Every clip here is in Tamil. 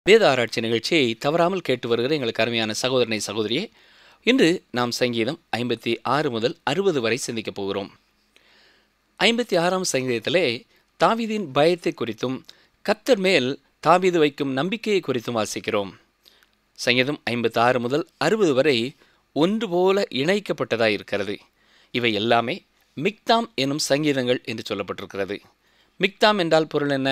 வேத ஆராய்ச்சி நிகழ்ச்சியை தவறாமல் கேட்டு வருகிற எங்களுக்கு அருமையான சகோதரனை சகோதரியே இன்று நாம் சங்கீதம் ஐம்பத்தி ஆறு முதல் அறுபது வரை சிந்திக்கப் போகிறோம் ஐம்பத்தி ஆறாம் சங்கீதத்திலே தாவீதின் பயத்தை குறித்தும் கத்தர் மேல் தாவீது வைக்கும் நம்பிக்கையை குறித்தும் வாசிக்கிறோம் சங்கீதம் ஐம்பத்தி ஆறு முதல் அறுபது வரை ஒன்று போல இணைக்கப்பட்டதாக இருக்கிறது இவை எல்லாமே மிக்தாம் எனும் சங்கீதங்கள் என்று சொல்லப்பட்டிருக்கிறது மிக்தாம் என்றால் பொருள் என்ன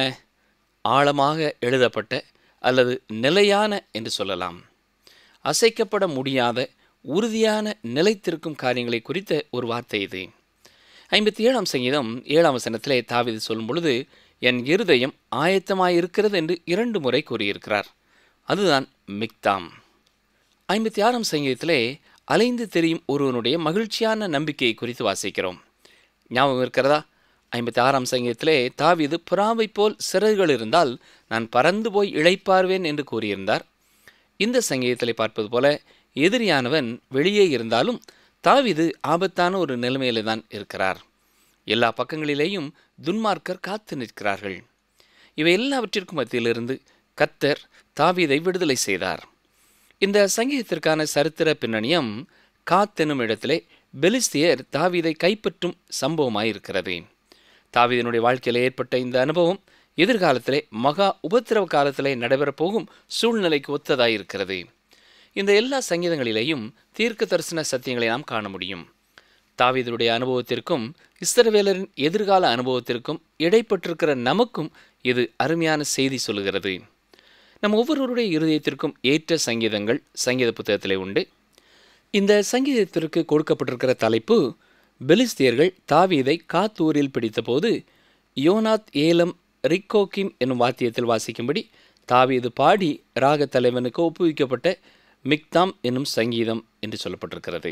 ஆழமாக எழுதப்பட்ட அல்லது நிலையான என்று சொல்லலாம் அசைக்கப்பட முடியாத உறுதியான நிலைத்திருக்கும் காரியங்களை குறித்த ஒரு வார்த்தை இது ஐம்பத்தி ஏழாம் சங்கீதம் ஏழாம் வசனத்திலே தாவிது சொல்லும் பொழுது என் இருதயம் ஆயத்தமாயிருக்கிறது என்று இரண்டு முறை கூறியிருக்கிறார் அதுதான் மிக்தாம் ஐம்பத்தி ஆறாம் சங்கீதத்திலே அலைந்து தெரியும் ஒருவனுடைய மகிழ்ச்சியான நம்பிக்கையை குறித்து வாசிக்கிறோம் ஞாபகம் இருக்கிறதா ஐம்பத்தி ஆறாம் சங்கீதத்திலே தாவிது புறாவை போல் சிறகுகள் இருந்தால் நான் பறந்து போய் இழைப்பார்வேன் என்று கூறியிருந்தார் இந்த சங்கீதத்திலே பார்ப்பது போல எதிரியானவன் வெளியே இருந்தாலும் தாவிது ஆபத்தான ஒரு நிலைமையில தான் இருக்கிறார் எல்லா பக்கங்களிலேயும் துன்மார்க்கர் காத்து நிற்கிறார்கள் இவை எல்லாவற்றிற்கும் மத்தியிலிருந்து கத்தர் தாவீதை விடுதலை செய்தார் இந்த சங்கீதத்திற்கான சரித்திர பின்னணியம் காத்தெனும் இடத்திலே பெலிஸ்தியர் தாவீதை கைப்பற்றும் சம்பவமாயிருக்கிறது தாவீதனுடைய வாழ்க்கையில் ஏற்பட்ட இந்த அனுபவம் எதிர்காலத்திலே மகா உபத்திரவ காலத்திலே நடைபெறப் போகும் சூழ்நிலைக்கு ஒத்ததாயிருக்கிறது இந்த எல்லா சங்கீதங்களிலேயும் தீர்க்க தரிசன சத்தியங்களை நாம் காண முடியும் தாவீதனுடைய அனுபவத்திற்கும் இஸ்ரவேலரின் எதிர்கால அனுபவத்திற்கும் இடைப்பட்டிருக்கிற நமக்கும் இது அருமையான செய்தி சொல்லுகிறது நம் ஒவ்வொருவருடைய இருதயத்திற்கும் ஏற்ற சங்கீதங்கள் சங்கீத புத்தகத்திலே உண்டு இந்த சங்கீதத்திற்கு கொடுக்கப்பட்டிருக்கிற தலைப்பு பெலிஸ்தியர்கள் தாவீதை காத்தூரில் பிடித்தபோது யோனாத் ஏலம் ரிக்கோகிம் என்னும் வாத்தியத்தில் வாசிக்கும்படி தாவீது பாடி ராக தலைவனுக்கு ஒப்புவிக்கப்பட்ட மிக்தாம் என்னும் சங்கீதம் என்று சொல்லப்பட்டிருக்கிறது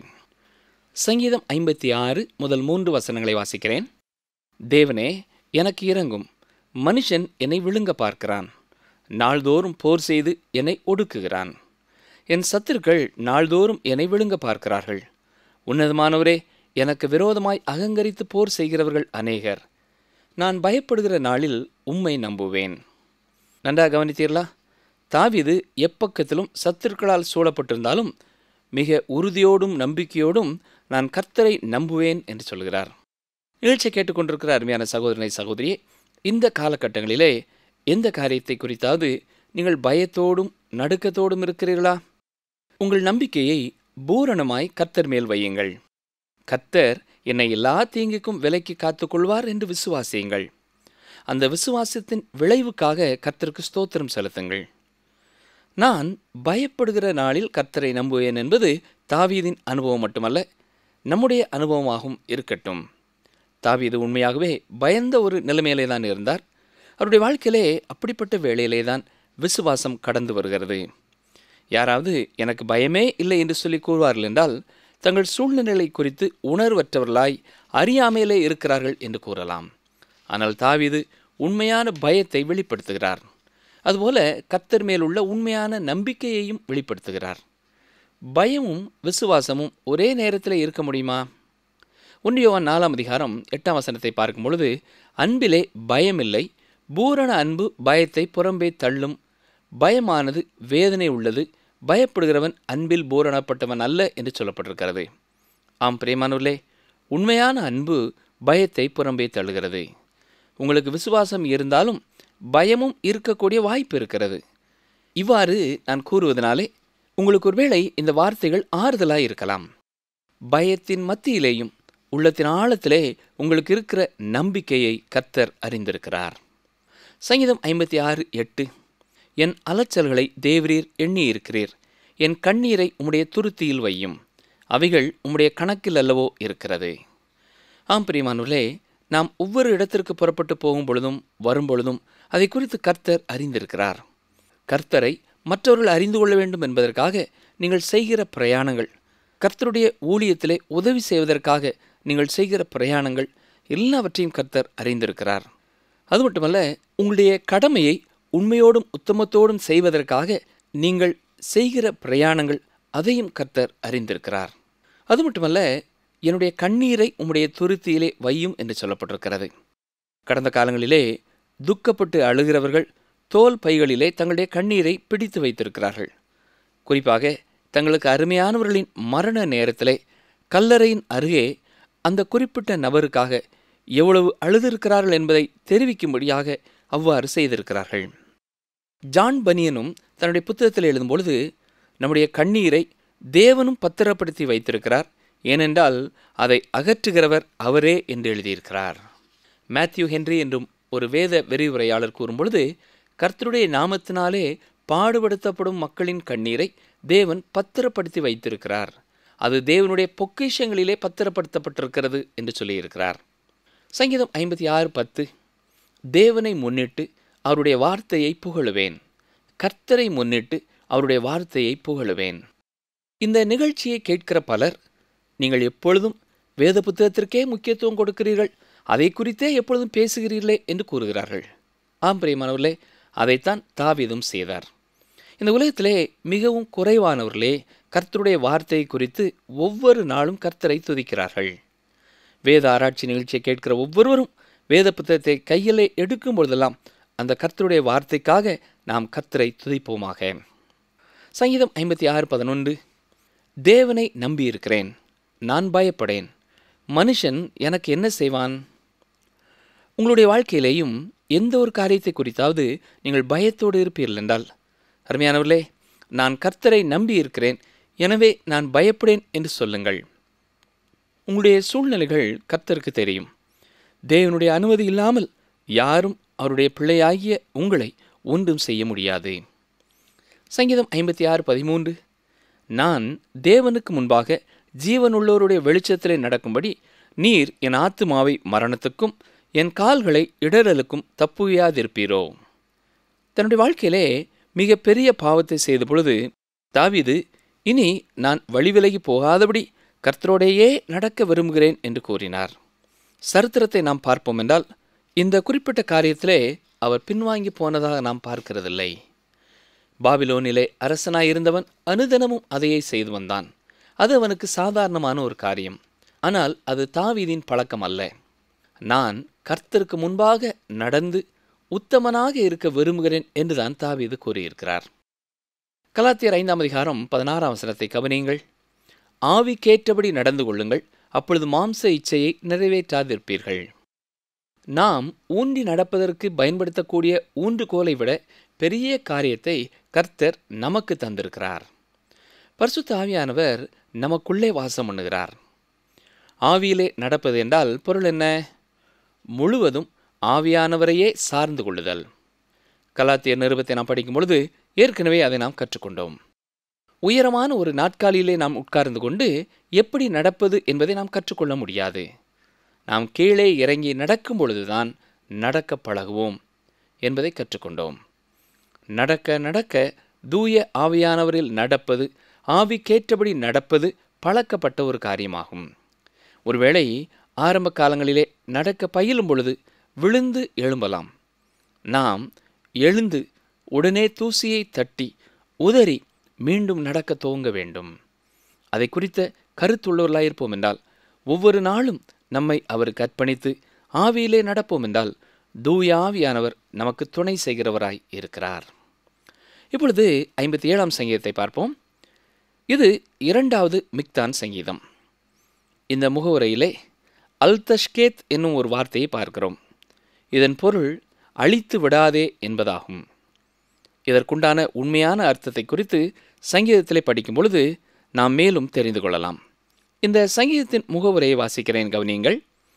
சங்கீதம் ஐம்பத்தி ஆறு முதல் மூன்று வசனங்களை வாசிக்கிறேன் தேவனே எனக்கு இறங்கும் மனுஷன் என்னை விழுங்க பார்க்கிறான் நாள்தோறும் போர் செய்து என்னை ஒடுக்குகிறான் என் சத்துருக்கள் நாள்தோறும் என்னை விழுங்க பார்க்கிறார்கள் உன்னதமானவரே எனக்கு விரோதமாய் அகங்கரித்து போர் செய்கிறவர்கள் அநேகர் நான் பயப்படுகிற நாளில் உம்மை நம்புவேன் நன்றாக கவனித்தீர்களா தாவிது எப்பக்கத்திலும் சத்துருக்களால் சூழப்பட்டிருந்தாலும் மிக உறுதியோடும் நம்பிக்கையோடும் நான் கர்த்தரை நம்புவேன் என்று சொல்கிறார் நிகழ்ச்சி கேட்டுக்கொண்டிருக்கிற அருமையான சகோதரனை சகோதரியே இந்த காலகட்டங்களிலே எந்த காரியத்தை குறித்தாவது நீங்கள் பயத்தோடும் நடுக்கத்தோடும் இருக்கிறீர்களா உங்கள் நம்பிக்கையை பூரணமாய் கர்த்தர் மேல் வையுங்கள் கர்த்தர் என்னை எல்லா தீங்குக்கும் விலைக்கு காத்துக்கொள்வார் என்று விசுவாசியுங்கள் அந்த விசுவாசத்தின் விளைவுக்காக கர்த்தருக்கு ஸ்தோத்திரம் செலுத்துங்கள் நான் பயப்படுகிற நாளில் கர்த்தரை நம்புவேன் என்பது தாவீதின் அனுபவம் மட்டுமல்ல நம்முடைய அனுபவமாகவும் இருக்கட்டும் தாவீது உண்மையாகவே பயந்த ஒரு நிலைமையிலே தான் இருந்தார் அவருடைய வாழ்க்கையிலே அப்படிப்பட்ட வேளையிலே தான் விசுவாசம் கடந்து வருகிறது யாராவது எனக்கு பயமே இல்லை என்று சொல்லி கூறுவார்கள் என்றால் தங்கள் சூழ்நிலை குறித்து உணர்வற்றவர்களாய் அறியாமையிலே இருக்கிறார்கள் என்று கூறலாம் ஆனால் தாவீது உண்மையான பயத்தை வெளிப்படுத்துகிறார் அதுபோல கத்தர் மேலுள்ள உண்மையான நம்பிக்கையையும் வெளிப்படுத்துகிறார் பயமும் விசுவாசமும் ஒரே நேரத்தில் இருக்க முடியுமா ஒன்றியோவன் நாலாம் அதிகாரம் எட்டாம் வசனத்தை பார்க்கும் பொழுது அன்பிலே பயமில்லை பூரண அன்பு பயத்தை புறம்பே தள்ளும் பயமானது வேதனை உள்ளது பயப்படுகிறவன் அன்பில் பூரணப்பட்டவன் அல்ல என்று சொல்லப்பட்டிருக்கிறது ஆம் பிரியமானவர்களே உண்மையான அன்பு பயத்தை புறம்பே தள்ளுகிறது உங்களுக்கு விசுவாசம் இருந்தாலும் பயமும் இருக்கக்கூடிய வாய்ப்பு இருக்கிறது இவ்வாறு நான் கூறுவதனாலே உங்களுக்கு ஒருவேளை இந்த வார்த்தைகள் ஆறுதலாய் இருக்கலாம் பயத்தின் மத்தியிலேயும் உள்ளத்தின் ஆழத்திலே உங்களுக்கு இருக்கிற நம்பிக்கையை கர்த்தர் அறிந்திருக்கிறார் சங்கீதம் ஐம்பத்தி ஆறு எட்டு என் அலைச்சல்களை தேவரீர் எண்ணி இருக்கிறீர் என் கண்ணீரை உம்முடைய துருத்தியில் வையும் அவைகள் உம்முடைய கணக்கில் அல்லவோ இருக்கிறது ஆம் பிரியமானுள்ளே நாம் ஒவ்வொரு இடத்திற்கு புறப்பட்டு போகும் பொழுதும் வரும் பொழுதும் அதை குறித்து கர்த்தர் அறிந்திருக்கிறார் கர்த்தரை மற்றவர்கள் அறிந்து கொள்ள வேண்டும் என்பதற்காக நீங்கள் செய்கிற பிரயாணங்கள் கர்த்தருடைய ஊழியத்திலே உதவி செய்வதற்காக நீங்கள் செய்கிற பிரயாணங்கள் எல்லாவற்றையும் கர்த்தர் அறிந்திருக்கிறார் அது மட்டுமல்ல உங்களுடைய கடமையை உண்மையோடும் உத்தமத்தோடும் செய்வதற்காக நீங்கள் செய்கிற பிரயாணங்கள் அதையும் கர்த்தர் அறிந்திருக்கிறார் அது மட்டுமல்ல என்னுடைய கண்ணீரை உம்முடைய துருத்தியிலே வையும் என்று சொல்லப்பட்டிருக்கிறது கடந்த காலங்களிலே துக்கப்பட்டு அழுகிறவர்கள் தோல் பைகளிலே தங்களுடைய கண்ணீரை பிடித்து வைத்திருக்கிறார்கள் குறிப்பாக தங்களுக்கு அருமையானவர்களின் மரண நேரத்திலே கல்லறையின் அருகே அந்த குறிப்பிட்ட நபருக்காக எவ்வளவு அழுதிருக்கிறார்கள் என்பதை தெரிவிக்கும்படியாக அவ்வாறு செய்திருக்கிறார்கள் ஜான் பனியனும் தன்னுடைய புத்தகத்தில் எழுதும்பொழுது நம்முடைய கண்ணீரை தேவனும் பத்திரப்படுத்தி வைத்திருக்கிறார் ஏனென்றால் அதை அகற்றுகிறவர் அவரே என்று எழுதியிருக்கிறார் மேத்யூ ஹென்றி என்றும் ஒரு வேத விரிவுரையாளர் கூறும்பொழுது கர்த்தருடைய நாமத்தினாலே பாடுபடுத்தப்படும் மக்களின் கண்ணீரை தேவன் பத்திரப்படுத்தி வைத்திருக்கிறார் அது தேவனுடைய பொக்கிஷங்களிலே பத்திரப்படுத்தப்பட்டிருக்கிறது என்று சொல்லியிருக்கிறார் சங்கீதம் ஐம்பத்தி ஆறு பத்து தேவனை முன்னிட்டு அவருடைய வார்த்தையை புகழுவேன் கர்த்தரை முன்னிட்டு அவருடைய வார்த்தையை புகழுவேன் இந்த நிகழ்ச்சியை கேட்கிற பலர் நீங்கள் எப்பொழுதும் வேத புத்தகத்திற்கே முக்கியத்துவம் கொடுக்கிறீர்கள் அதை குறித்தே எப்பொழுதும் பேசுகிறீர்களே என்று கூறுகிறார்கள் ஆம் பிரியமானவர்களே அதைத்தான் தாவீதும் செய்தார் இந்த உலகத்திலே மிகவும் குறைவானவர்களே கர்த்தருடைய வார்த்தை குறித்து ஒவ்வொரு நாளும் கர்த்தரை துதிக்கிறார்கள் வேத ஆராய்ச்சி நிகழ்ச்சியை கேட்கிற ஒவ்வொருவரும் வேத புத்தகத்தை கையிலே எடுக்கும் பொழுதெல்லாம் அந்த கர்த்தருடைய வார்த்தைக்காக நாம் கர்த்தரை துதிப்போமாக சங்கீதம் ஐம்பத்தி ஆறு பதினொன்று தேவனை நம்பியிருக்கிறேன் நான் பயப்படேன் மனுஷன் எனக்கு என்ன செய்வான் உங்களுடைய வாழ்க்கையிலேயும் எந்த ஒரு காரியத்தை குறித்தாவது நீங்கள் பயத்தோடு இருப்பீர்கள் என்றால் அருமையானவர்களே நான் கர்த்தரை நம்பி இருக்கிறேன் எனவே நான் பயப்படேன் என்று சொல்லுங்கள் உங்களுடைய சூழ்நிலைகள் கர்த்தருக்கு தெரியும் தேவனுடைய அனுமதி இல்லாமல் யாரும் அவருடைய பிள்ளையாகிய உங்களை ஒன்றும் செய்ய முடியாது சங்கீதம் ஐம்பத்தி ஆறு பதிமூன்று நான் தேவனுக்கு முன்பாக ஜீவனுள்ளோருடைய வெளிச்சத்திலே நடக்கும்படி நீர் என் ஆத்துமாவை மரணத்துக்கும் என் கால்களை இடரலுக்கும் தப்புவியாதிருப்பீரோ தன்னுடைய வாழ்க்கையிலே மிக பெரிய பாவத்தை செய்த பொழுது தாவீது இனி நான் வழிவிலகி போகாதபடி கர்த்தரோடையே நடக்க விரும்புகிறேன் என்று கூறினார் சரித்திரத்தை நாம் பார்ப்போம் என்றால் இந்த குறிப்பிட்ட காரியத்திலே அவர் பின்வாங்கி போனதாக நாம் பார்க்கிறதில்லை பாபிலோனிலே அரசனாயிருந்தவன் அனுதினமும் அதையே செய்து வந்தான் அது அவனுக்கு சாதாரணமான ஒரு காரியம் ஆனால் அது தாவீதின் பழக்கம் அல்ல நான் கர்த்தருக்கு முன்பாக நடந்து உத்தமனாக இருக்க விரும்புகிறேன் என்றுதான் தாவீது கூறியிருக்கிறார் கலாத்தியர் ஐந்தாம் அதிகாரம் பதினாறாம் வசனத்தை கவனியுங்கள் ஆவிக்கேற்றபடி நடந்து கொள்ளுங்கள் அப்பொழுது மாம்ச இச்சையை நிறைவேற்றாதிருப்பீர்கள் நாம் ஊன்றி நடப்பதற்கு பயன்படுத்தக்கூடிய ஊன்றுகோலை விட பெரிய காரியத்தை கர்த்தர் நமக்கு தந்திருக்கிறார் பரிசுத்த ஆவியானவர் நமக்குள்ளே வாசம் பண்ணுகிறார் ஆவியிலே நடப்பது என்றால் பொருள் என்ன முழுவதும் ஆவியானவரையே சார்ந்து கொள்ளுதல் கலாத்தியர் நிருபத்தை நாம் படிக்கும் பொழுது ஏற்கனவே அதை நாம் கற்றுக்கொண்டோம் உயரமான ஒரு நாட்காலியிலே நாம் உட்கார்ந்து கொண்டு எப்படி நடப்பது என்பதை நாம் கற்றுக்கொள்ள முடியாது நாம் கீழே இறங்கி நடக்கும் பொழுதுதான் நடக்க பழகுவோம் என்பதை கற்றுக்கொண்டோம் நடக்க நடக்க தூய ஆவியானவரில் நடப்பது ஆவிக்கேற்றபடி நடப்பது பழக்கப்பட்ட ஒரு காரியமாகும் ஒருவேளை ஆரம்ப காலங்களிலே நடக்க பயிலும் பொழுது விழுந்து எழும்பலாம் நாம் எழுந்து உடனே தூசியை தட்டி உதறி மீண்டும் நடக்க துவங்க வேண்டும் அதை குறித்த கருத்துள்ளவர்களாயிருப்போம் என்றால் ஒவ்வொரு நாளும் நம்மை அவருக்கு அர்ப்பணித்து ஆவியிலே நடப்போம் என்றால் தூய ஆவியானவர் நமக்கு துணை செய்கிறவராய் இருக்கிறார் இப்பொழுது ஐம்பத்தி ஏழாம் சங்கீதத்தை பார்ப்போம் இது இரண்டாவது மிக்தான் சங்கீதம் இந்த முகவுரையிலே அல்தஷ்கேத் என்னும் ஒரு வார்த்தையை பார்க்கிறோம் இதன் பொருள் அழித்து விடாதே என்பதாகும் இதற்குண்டான உண்மையான அர்த்தத்தை குறித்து சங்கீதத்திலே படிக்கும் பொழுது நாம் மேலும் தெரிந்து கொள்ளலாம் இந்த சங்கீதத்தின் முகவுரையை வாசிக்கிறேன் கவனியுங்கள்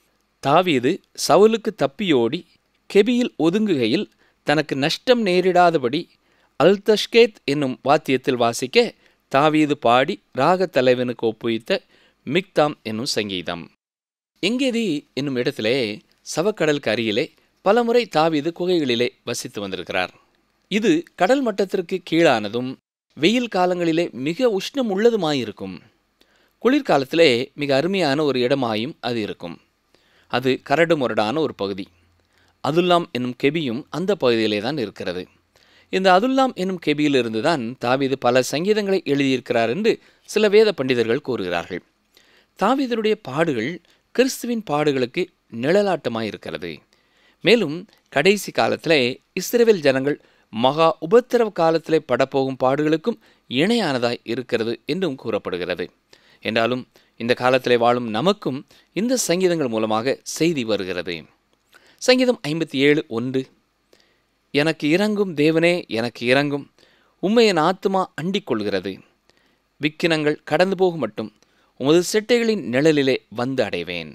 தாவீது சவுலுக்கு தப்பியோடி கெபியில் ஒதுங்குகையில் தனக்கு நஷ்டம் நேரிடாதபடி அல்தஷ்கேத் என்னும் வாத்தியத்தில் வாசிக்க தாவீது பாடி ராகத் தலைவனுக்கு ஒப்புவித்த மிக்தாம் என்னும் சங்கீதம் எங்கேதி என்னும் இடத்திலே சவக்கடலுக்கு அருகிலே பலமுறை தாவீது குகைகளிலே வசித்து வந்திருக்கிறார் இது கடல் மட்டத்திற்கு கீழானதும் வெயில் காலங்களிலே மிக உஷ்ணம் உள்ளதுமாயிருக்கும் குளிர்காலத்திலே மிக அருமையான ஒரு இடமாயும் அது இருக்கும் அது கரடு முரடான ஒரு பகுதி அதுல்லாம் என்னும் கெபியும் அந்த பகுதியிலே தான் இருக்கிறது இந்த அதுல்லாம் என்னும் கெபியிலிருந்து தான் தாவீது பல சங்கீதங்களை எழுதியிருக்கிறார் என்று சில வேத பண்டிதர்கள் கூறுகிறார்கள் தாவீதருடைய பாடுகள் கிறிஸ்துவின் பாடுகளுக்கு நிழலாட்டமாய் இருக்கிறது மேலும் கடைசி காலத்திலே இஸ்ரேல் ஜனங்கள் மகா உபத்திரவ காலத்திலே படப்போகும் பாடுகளுக்கும் இணையானதாய் இருக்கிறது என்றும் கூறப்படுகிறது என்றாலும் இந்த காலத்திலே வாழும் நமக்கும் இந்த சங்கீதங்கள் மூலமாக செய்தி வருகிறது சங்கீதம் ஐம்பத்தி ஏழு ஒன்று எனக்கு இறங்கும் தேவனே எனக்கு இறங்கும் உம்மை என் ஆத்துமா அண்டிக் கொள்கிறது விக்கினங்கள் கடந்து போகும் மட்டும் உமது செட்டைகளின் நிழலிலே வந்து அடைவேன்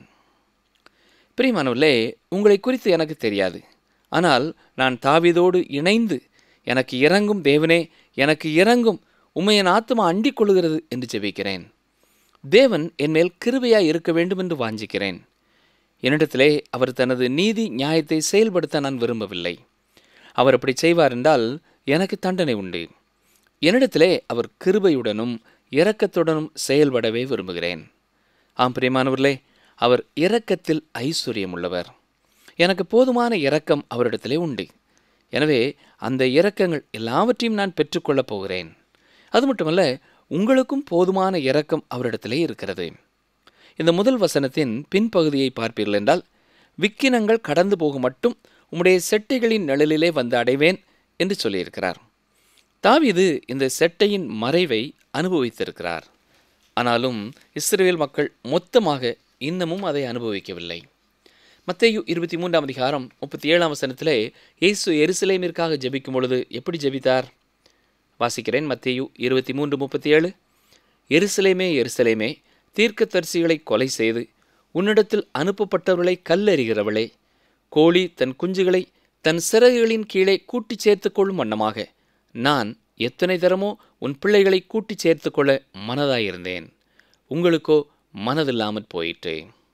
பிரியமானவர்களே உங்களை குறித்து எனக்கு தெரியாது ஆனால் நான் தாவீதோடு இணைந்து எனக்கு இறங்கும் தேவனே எனக்கு இறங்கும் உம்மை என் ஆத்துமா அண்டிக் கொள்கிறது என்று ஜெபிக்கிறேன் தேவன் என்மேல் கிருபையாய் இருக்க வேண்டும் என்று வாஞ்சிக்கிறேன் என்னிடத்திலே அவர் தனது நீதி நியாயத்தை செயல்படுத்த நான் விரும்பவில்லை அவர் அப்படி செய்வார் என்றால் எனக்கு தண்டனை உண்டு என்னிடத்திலே அவர் கிருபையுடனும் இரக்கத்துடனும் செயல்படவே விரும்புகிறேன் ஆம் பிரியமானவர்களே அவர் இரக்கத்தில் ஐஸ்வர்யம் உள்ளவர் எனக்கு போதுமான இரக்கம் அவரிடத்திலே உண்டு எனவே அந்த இரக்கங்கள் எல்லாவற்றையும் நான் பெற்றுக்கொள்ளப் போகிறேன் அது மட்டுமல்ல உங்களுக்கும் போதுமான இரக்கம் அவரிடத்திலே இருக்கிறது இந்த முதல் வசனத்தின் பின்பகுதியை பார்ப்பீர்கள் என்றால் விக்கினங்கள் கடந்து போகும் மட்டும் உம்முடைய செட்டைகளின் நிழலிலே வந்து அடைவேன் என்று சொல்லியிருக்கிறார் தாவீது இந்த செட்டையின் மறைவை அனுபவித்திருக்கிறார் ஆனாலும் இஸ்ரேல் மக்கள் மொத்தமாக இன்னமும் அதை அனுபவிக்கவில்லை மத்தேயு இருபத்தி மூன்றாம் அதிகாரம் முப்பத்தி ஏழாம் வசனத்திலே இயேசு எருசலேமிற்காக ஜெபிக்கும் பொழுது எப்படி ஜெபித்தார் வாசிக்கிறேன் மத்தேயு இருபத்தி மூன்று முப்பத்தி ஏழு எருசலேமே எருசலேமே தீர்க்கதரிசிகளை கொலை செய்து உன்னிடத்தில் அனுப்பப்பட்டவர்களை கல்லறிகிறவளே கோழி தன் குஞ்சுகளை தன் சிறகுகளின் கீழே கூட்டிச் சேர்த்து கொள்ளும் வண்ணமாக நான் எத்தனை தரமோ உன் பிள்ளைகளை கூட்டிச் சேர்த்து கொள்ள மனதாயிருந்தேன் உங்களுக்கோ மனதில்லாமற் போயிற்று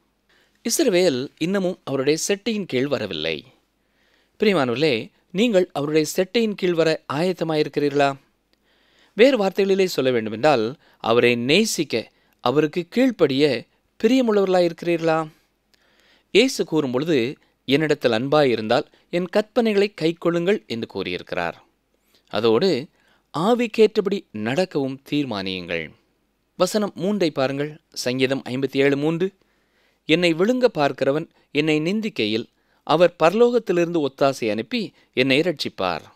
இஸ்ரவேல் இன்னமும் அவருடைய செட்டையின் கீழ் வரவில்லை பிரியமானவர்களே நீங்கள் அவருடைய செட்டையின் கீழ் வர ஆயத்தமாயிருக்கிறீர்களா வேறு வார்த்தைகளிலே சொல்ல வேண்டுமென்றால் அவரை நேசிக்க அவருக்கு கீழ்ப்படிய பிரியமுள்ளவர்களாயிருக்கிறீர்களா இயேசு கூறும் பொழுது என்னிடத்தில் அன்பாயிருந்தால் என் கற்பனைகளை கைக்கொள்ளுங்கள் என்று கூறியிருக்கிறார் அதோடு ஆவிக்கேற்றபடி நடக்கவும் தீர்மானியுங்கள் வசனம் மூன்றை பாருங்கள் சங்கீதம் ஐம்பத்தி ஏழு மூன்று என்னை விழுங்க பார்க்கிறவன் என்னை நிந்திக்கையில் அவர் பரலோகத்திலிருந்து ஒத்தாசை அனுப்பி என்னை ரட்சிப்பார்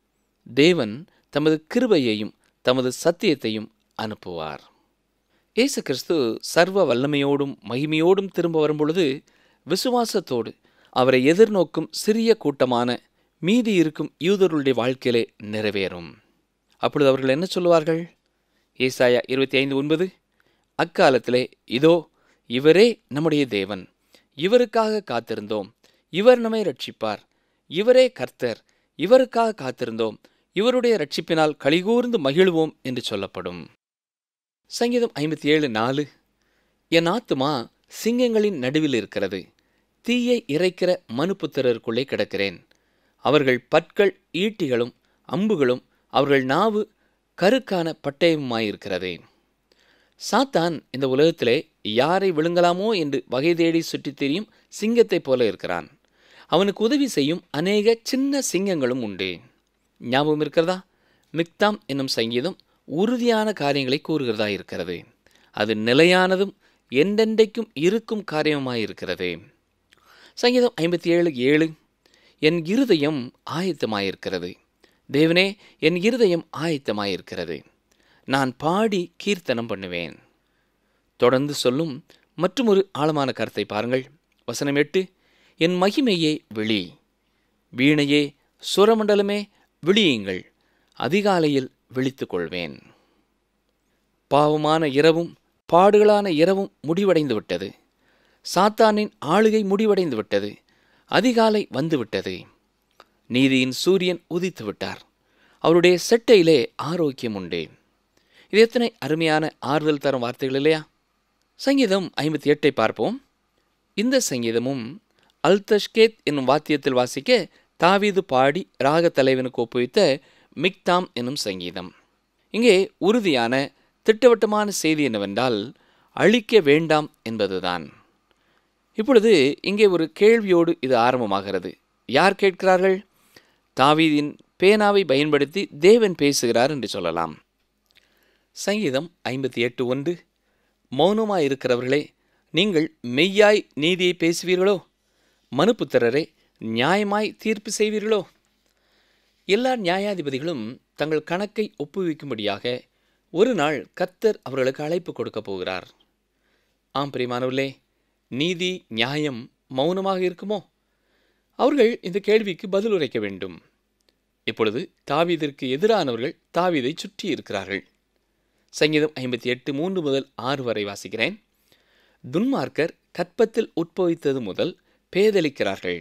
தேவன் தமது கிருபையையும் தமது சத்தியத்தையும் அனுப்புவார் இயேசு கிறிஸ்து சர்வ வல்லமையோடும் மகிமையோடும் திரும்ப வரும்பொழுது விசுவாசத்தோடு அவரை எதிர்நோக்கும் சிறிய கூட்டமான மீதி இருக்கும் யூதர்களுடைய வாழ்க்கையிலே நிறைவேறும் அப்பொழுது அவர்கள் என்ன சொல்லுவார்கள் ஏசாயா இருபத்தி ஐந்து ஒன்பது அக்காலத்திலே இதோ இவரே நம்முடைய தேவன் இவருக்காக காத்திருந்தோம் இவர் நம்மை ரட்சிப்பார் இவரே கர்த்தர் இவருக்காக காத்திருந்தோம் இவருடைய ரட்சிப்பினால் கலிகூர்ந்து மகிழ்வோம் என்று சொல்லப்படும் சங்கீதம் ஐம்பத்தி ஏழு நாலு என் ஆத்துமா சிங்கங்களின் நடுவில் இருக்கிறது தீயை இறைக்கிற மனுப்புத்திரருக்குள்ளே கிடக்கிறேன் அவர்கள் பற்கள் ஈட்டிகளும் அம்புகளும் அவர்கள் நாவு கருக்கான பட்டயமுமாயிருக்கிறது சாத்தான் இந்த உலகத்திலே யாரை விழுங்கலாமோ என்று வகை தேடி சுற்றித் திரியும் சிங்கத்தைப் போல இருக்கிறான் அவனுக்கு உதவி செய்யும் அநேக சின்ன சிங்கங்களும் உண்டு ஞாபகம் இருக்கிறதா மிக்தாம் என்னும் சங்கீதம் உறுதியான காரியங்களை கூறுகிறதா இருக்கிறது அது நிலையானதும் என்றென்றைக்கும் இருக்கும் காரியமாயிருக்கிறது சங்கீதம் ஐம்பத்தி ஏழு ஏழு என் இருதயம் ஆயத்தமாயிருக்கிறது தேவனே என் இருதயம் ஆயத்தமாயிருக்கிறது நான் பாடி கீர்த்தனம் பண்ணுவேன் தொடர்ந்து சொல்லும் மற்றொரு ஆழமான கருத்தை பாருங்கள் வசனம் எட்டு என் மகிமையே விழி வீணையே சுரமண்டலமே விழியுங்கள் அதிகாலையில் விழித்துக் கொள்வேன் பாவமான இரவும் பாடுகளான இரவும் முடிவடைந்து விட்டது சாத்தானின் ஆளுகை முடிவடைந்து விட்டது அதிகாலை வந்துவிட்டது நீதியின் சூரியன் உதித்து விட்டார் அவருடைய செட்டையிலே ஆரோக்கியம் உண்டு இது எத்தனை அருமையான ஆறுதல் தரும் வார்த்தைகள் இல்லையா சங்கீதம் ஐம்பத்தி எட்டை பார்ப்போம் இந்த சங்கீதமும் அல்தஷ்கேத் என்னும் வாத்தியத்தில் வாசிக்க தாவீது பாடி ராக தலைவனுக்கு ஒப்புவித்த மிக்தாம் என்னும் சங்கீதம் இங்கே உறுதியான திட்டவட்டமான செய்தி என்னவென்றால் அழிக்க வேண்டாம் என்பதுதான் இப்பொழுது இங்கே ஒரு கேள்வியோடு இது ஆரம்பமாகிறது யார் கேட்கிறார்கள் தாவீதின் பேனாவை பயன்படுத்தி தேவன் பேசுகிறார் என்று சொல்லலாம் சங்கீதம் ஐம்பத்தி எட்டு ஒன்று மௌனமாய் இருக்கிறவர்களே நீங்கள் மெய்யாய் நீதியை பேசுவீர்களோ மனுப்புத்திரரே நியாயமாய் தீர்ப்பு செய்வீர்களோ எல்லா நியாயாதிபதிகளும் தங்கள் கணக்கை ஒப்புவிக்கும்படியாக ஒரு நாள் கர்த்தர் அவர்களுக்கு அழைப்பு கொடுக்க போகிறார் ஆம் பிரியமானவர்களே நீதி நியாயம் மௌனமாக இருக்குமோ அவர்கள் இந்த கேள்விக்கு பதில் உரைக்க வேண்டும் இப்பொழுது தாவீதிற்கு எதிரானவர்கள் தாவீதை சுற்றி இருக்கிறார்கள் சங்கீதம் ஐம்பத்தி எட்டு மூன்று முதல் ஆறு வரை வாசிக்கிறேன் துன்மார்க்கர் கற்பத்தில் உட்பவித்தது முதல் பேதலிக்கிறார்கள்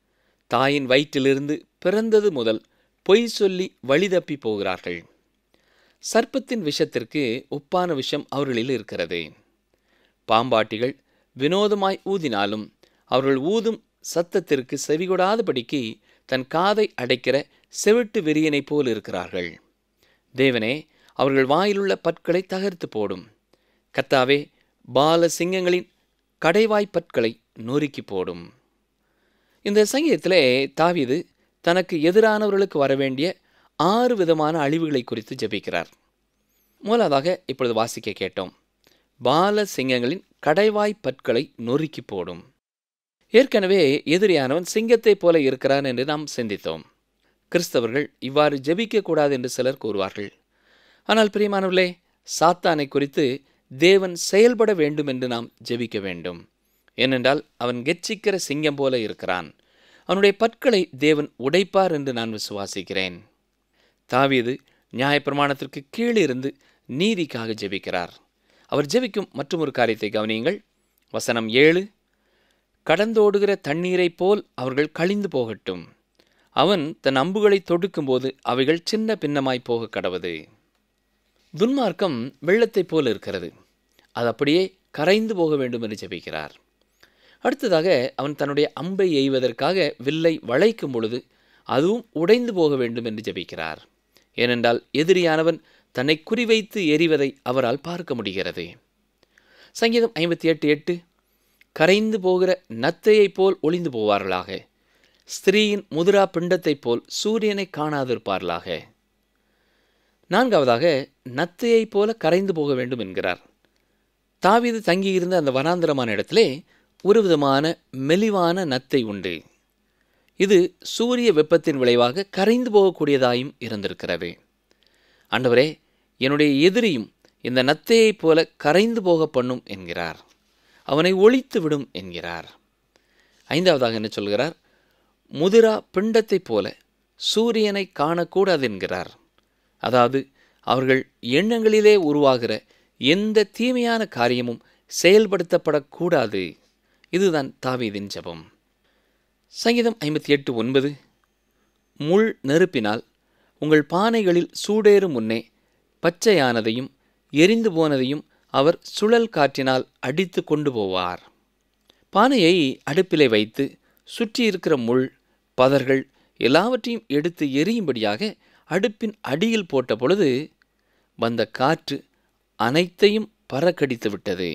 தாயின் வயிற்றிலிருந்து பிறந்தது முதல் பொய் சொல்லி வழி தப்பி போகிறார்கள் சர்ப்பத்தின் விஷத்திற்கு ஒப்பான விஷம் அவர்களில் இருக்கிறது பாம்பாட்டிகள் வினோதமாய் ஊதினாலும் அவர்கள் ஊதும் சத்தத்திற்கு செவிகொடாதபடிக்கு தன் காதை அடைக்கிற செவிட்டு வெறியனைப் போல் இருக்கிறார்கள் தேவனே அவர்கள் வாயிலுள்ள பற்களை தகர்த்து போடும் கத்தாவே பால சிங்கங்களின் கடைவாய் பற்களை நொறுக்கி போடும் இந்த சங்கீதத்திலே தாவீது தனக்கு எதிரானவர்களுக்கு வரவேண்டிய ஆறு விதமான அழிவுகளை குறித்து ஜெபிக்கிறார் மூலாவதாக இப்பொழுது வாசிக்க கேட்டோம் பால சிங்கங்களின் கடைவாய் பற்களை நொறுக்கி போடும் ஏற்கனவே எதிரியானவன் சிங்கத்தைப் போல இருக்கிறான் என்று நாம் சிந்தித்தோம் கிறிஸ்தவர்கள் இவ்வாறு ஜெபிக்க கூடாது என்று சிலர் கூறுவார்கள் ஆனால் பிரியமானவர்களே சாத்தானை குறித்து தேவன் செயல்பட வேண்டும் என்று நாம் ஜெபிக்க வேண்டும் ஏனென்றால் அவன் கெச்சிக்கிற சிங்கம் போல இருக்கிறான் அவனுடைய பற்களை தேவன் உடைப்பார் என்று நான் விசுவாசிக்கிறேன் தாவீது நியாயப்பிரமாணத்திற்கு கீழிருந்து நீதிக்காக ஜெபிக்கிறார் அவர் ஜெபிக்கும் மற்றொரு காரியத்தை கவனியுங்கள் வசனம் ஏழு கடந்தோடுகிற தண்ணீரைப் போல் அவர்கள் கழிந்து போகட்டும் அவன் தன் அம்புகளை தொடுக்கும்போது அவைகள் சின்ன பின்னமாய் போக கடவது துன்மார்க்கம் வெள்ளத்தைப் போல் இருக்கிறது அது அப்படியே கரைந்து போக வேண்டும் என்று ஜெபிக்கிறார் அடுத்ததாக அவன் தன்னுடைய அம்பை எய்வதற்காக வில்லை வளைக்கும் பொழுது அதுவும் உடைந்து போக வேண்டும் என்று ஜெபிக்கிறார் ஏனென்றால் எதிரியானவன் தன்னை குறிவைத்து எறிவதை அவரால் பார்க்க முடிகிறது சங்கீதம் ஐம்பத்தி எட்டு எட்டு கரைந்து போகிற நத்தையைப் போல் ஒளிந்து போவார்களாக ஸ்திரீயின் முதிரா பிண்டத்தைப் போல் சூரியனை காணாதிருப்பார்களாக நான்காவதாக நத்தையைப் போல கரைந்து போக வேண்டும் என்கிறார் தாவீது தங்கியிருந்த அந்த வனாந்திரமான இடத்திலே ஒரு விதமான மெலிவான நத்தை உண்டு இது சூரிய வெப்பத்தின் விளைவாக கரைந்து போகக்கூடியதாயும் இருந்திருக்கிறது ஆண்டவரே என்னுடைய எதிரியும் இந்த நத்தையைப் போல கரைந்து போக பண்ணும் என்கிறார் அவனை ஒழித்து விடும் என்கிறார் ஐந்தாவதாக என்ன சொல்கிறார் முதிரா பிண்டத்தைப் போல சூரியனை காணக்கூடாது என்கிறார் அதாவது அவர்கள் எண்ணங்களிலே உருவாகிற எந்த தீமையான காரியமும் செயல்படுத்தப்படக்கூடாது இதுதான் தாவீதின் ஜெபம் சங்கீதம் ஐம்பத்தி எட்டு ஒன்பது முள் நெருப்பினால் உங்கள் பானைகளில் சூடேறும் முன்னே பச்சையானதையும் எரிந்து போனதையும் அவர் சுழல் காற்றினால் அடித்து கொண்டு போவார் பானையை அடுப்பிலே வைத்து சுற்றி இருக்கிற முள் பதர்கள் எல்லாவற்றையும் எடுத்து எரியும்படியாக அடுப்பின் அடியில் போட்ட பொழுது வந்த காற்று அனைத்தையும் பறக்கடித்து விட்டது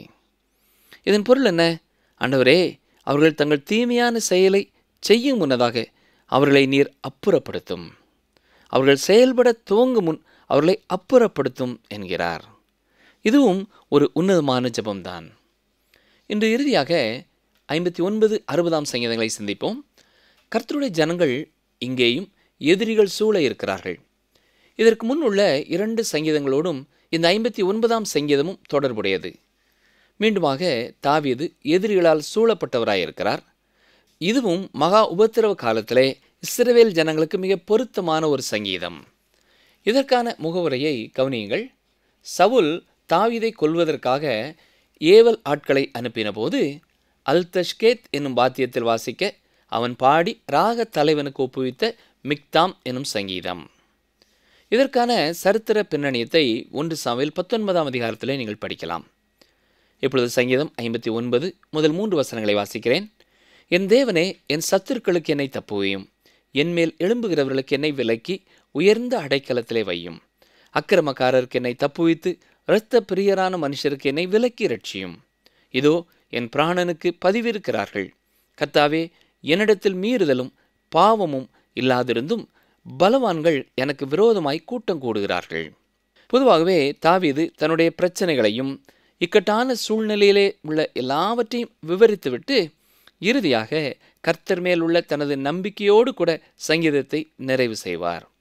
இதன் பொருள் என்ன ஆண்டவரே அவர்கள் தங்கள் தீமையான செயலை செய்யும் முன்னதாக அவர்களை நீர் அப்புறப்படுத்தும் அவர்கள் செயல்பட துவங்கும் முன் அவர்களை அப்புறப்படுத்தும் என்கிறார் இதுவும் ஒரு உன்னதமான ஜெபம்தான் இன்று இறுதியாக ஐம்பத்தி ஒன்பது அறுபதாம் சங்கீதங்களை சிந்திப்போம் கர்த்தருடைய ஜனங்கள் இங்கேயும் எதிரிகள் சூழ இருக்கிறார்கள் இதற்கு முன் உள்ள இரண்டு சங்கீதங்களோடும் இந்த ஐம்பத்தி ஒன்பதாம் சங்கீதமும் தொடர்புடையது மீண்டுமாக தாவீது எதிரிகளால் சூழப்பட்டவராயிருக்கிறார் இதுவும் மகா உபத்திரவ காலத்திலே இஸ்ரவேல் ஜனங்களுக்கு மிக பொருத்தமான ஒரு சங்கீதம் இதற்கான முகவுரையை கவனியுங்கள் சவுல் தாவீதை கொல்வதற்காக ஏவல் ஆட்களை அனுப்பினபோது அல்தஷ்கேத் என்னும் பாத்தியத்தில் வாசிக்க அவன் பாடி ராக தலைவனுக்கு ஒப்புவித்த மிக்தாம் எனும் சங்கீதம் இதற்கான சரித்திர பின்னணியத்தை ஒன்று சாமியில் பத்தொன்பதாம் அதிகாரத்திலே நீங்கள் படிக்கலாம் இப்பொழுது சங்கீதம் ஐம்பத்தி ஒன்பது முதல் மூன்று வசனங்களை வாசிக்கிறேன் என் தேவனே என் சத்துருக்களுக்கு என்னை தப்புவையும் என்மேல் எழும்புகிறவர்களுக்கு என்னை விலக்கி உயர்ந்த அடைக்கலத்திலே வையும் அக்கிரமக்காரருக்கு என்னை தப்புவித்து இரத்த பிரியரான மனுஷருக்கு என்னை விலக்கி ரட்சியும் இதோ என் பிராணனுக்கு பதிவிருக்கிறார்கள் கத்தாவே என்னிடத்தில் மீறுதலும் பாவமும் இல்லாதிருந்தும் பலவான்கள் எனக்கு விரோதமாய் கூட்டம் கூடுகிறார்கள் பொதுவாகவே தாவீது தன்னுடைய பிரச்சனைகளையும் இக்கட்டான சூழ்நிலையிலே உள்ள எல்லாவற்றையும் விவரித்துவிட்டு இறுதியாக கர்த்தர் மேல் உள்ள தனது நம்பிக்கையோடு கூட சங்கீதத்தை நிறைவு செய்வார்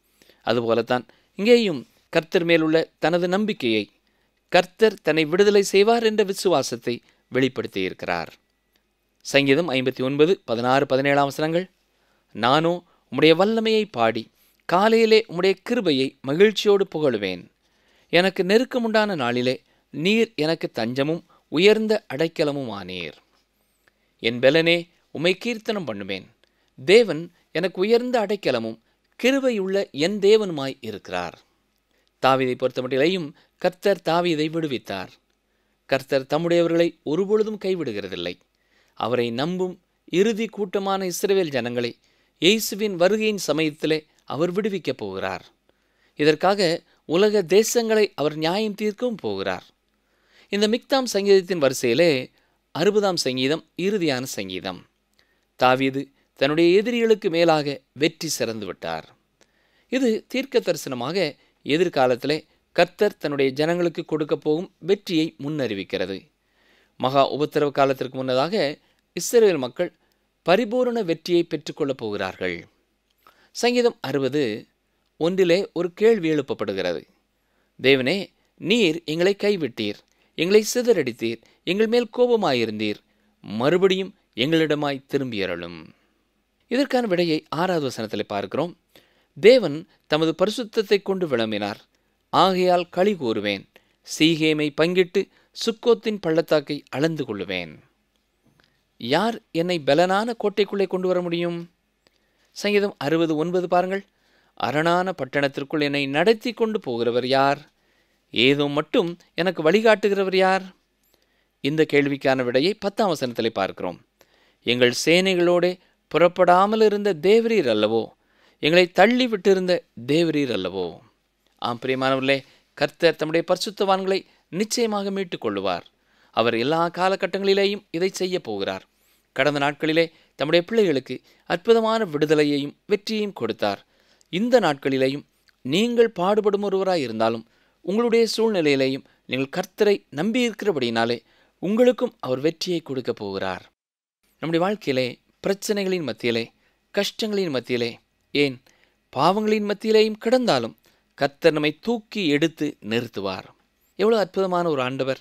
அதுபோலத்தான் இங்கேயும் கர்த்தர் மேலுள்ள தனது நம்பிக்கையை கர்த்தர் தன்னை விடுதலை செய்வார் என்ற விசுவாசத்தை வெளிப்படுத்தியிருக்கிறார் சங்கீதம் ஐம்பத்தி ஒன்பது பதினாறு பதினேழாம் வசனங்கள் நானோ உம்முடைய வல்லமையை பாடி காலையிலே உம்முடைய கிருபையை மகிழ்ச்சியோடு புகழுவேன் எனக்கு நெருக்கமுண்டான நாளிலே நீர் எனக்கு தஞ்சமும் உயர்ந்த அடைக்கலமும் ஆனீர் என் பெலனே உமை கீர்த்தனம் பண்ணுவேன் தேவன் எனக்கு உயர்ந்த அடைக்கலமும் கிருபையுள்ள என் தேவனுமாய் இருக்கிறார் தாவீதை பொறுத்தமட்டிலேயும் கர்த்தர் தாவீதை விடுவித்தார் கர்த்தர் தம்முடையவர்களை ஒருபொழுதும் கைவிடுகிறதில்லை அவரை நம்பும் இறுதி கூட்டமான இஸ்ரவேல் ஜனங்களை இயேசுவின் வருகையின் சமயத்திலே அவர் விடுவிக்கப் போகிறார் இதற்காக உலக தேசங்களை அவர் நியாயம் தீர்க்கவும் போகிறார் இந்த மிக்தாம் சங்கீதத்தின் வரிசையிலே அறுபதாம் சங்கீதம் இறுதியான சங்கீதம் தாவீது தன்னுடைய எதிரிகளுக்கு மேலாக வெற்றி சிறந்து விட்டார் இது தீர்க்க தரிசனமாக எதிர்காலத்திலே கர்த்தர் தன்னுடைய ஜனங்களுக்கு கொடுக்க போகும் வெற்றியை முன்னறிவிக்கிறது மகா உபத்திரவ காலத்திற்கு முன்னதாக இஸ்ரேல் மக்கள் பரிபூரண வெற்றியை பெற்றுக்கொள்ளப் போகிறார்கள் சங்கீதம் அறுபது ஒன்றிலே ஒரு கேள்வி எழுப்பப்படுகிறது தேவனே நீர் எங்களை கைவிட்டீர் எங்களை சிதறடித்தீர் எங்கள் மேல் கோபமாயிருந்தீர் மறுபடியும் எங்களிடமாய் திரும்பியறலும் இதற்கான விடையை ஆறாவது வசனத்தில் பார்க்கிறோம் தேவன் தமது பரிசுத்தத்தை கொண்டு விளம்பினார் ஆகையால் களி கூறுவேன் சீகேமை பங்கிட்டு சுக்கோத்தின் பள்ளத்தாக்கை அளந்து கொள்ளுவேன் யார் என்னை பலனான கோட்டைக்குள்ளே கொண்டு வர முடியும் சங்கீதம் அறுபது ஒன்பது பாருங்கள் அரணான பட்டணத்திற்குள் என்னை நடத்தி கொண்டு போகிறவர் யார் ஏதோ மட்டும் எனக்கு வழிகாட்டுகிறவர் யார் இந்த கேள்விக்கான விடையை பத்தாம் வசனத்திலே பார்க்கிறோம் எங்கள் சேனைகளோடே புறப்படாமல் இருந்த தேவரீர் அல்லவோ எங்களை தள்ளி விட்டிருந்த தேவரீர் அல்லவோ ஆம் பிரியமானவர்களே கர்த்தர் தம்முடைய பரிசுத்தவான்களை நிச்சயமாக மீட்டுக் கொள்ளுவார் அவர் எல்லா காலகட்டங்களிலேயும் இதை செய்ய போகிறார் கடந்த நாட்களிலே தம்முடைய பிள்ளைகளுக்கு அற்புதமான விடுதலையையும் வெற்றியையும் கொடுத்தார் இந்த நாட்களிலேயும் நீங்கள் பாடுபடும் ஒருவராய் இருந்தாலும் உங்களுடைய சூழ்நிலையிலேயும் நீங்கள் கர்த்தரை நம்பியிருக்கிறபடினாலே உங்களுக்கும் அவர் வெற்றியை கொடுக்க போகிறார் நம்முடைய வாழ்க்கையிலே பிரச்சனைகளின் மத்தியிலே கஷ்டங்களின் மத்தியிலே ஏன் பாவங்களின் மத்தியிலேயும் கிடந்தாலும் கர்த்தர் நம்மை தூக்கி எடுத்து நிறுத்துவார் எவ்வளோ அற்புதமான ஒரு ஆண்டவர்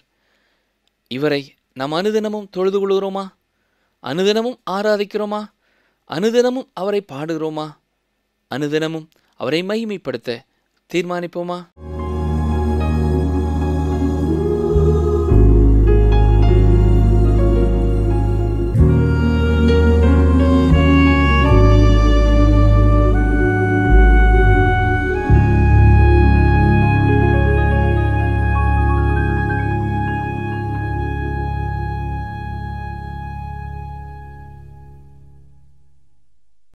இவரை நாம் அனுதினமும் தொழுது கொள்கிறோமா அனுதினமும் ஆராதிக்கிறோமா அனுதினமும் அவரை பாடுகிறோமா அனுதினமும் அவரை மகிமைப்படுத்த தீர்மானிப்போமா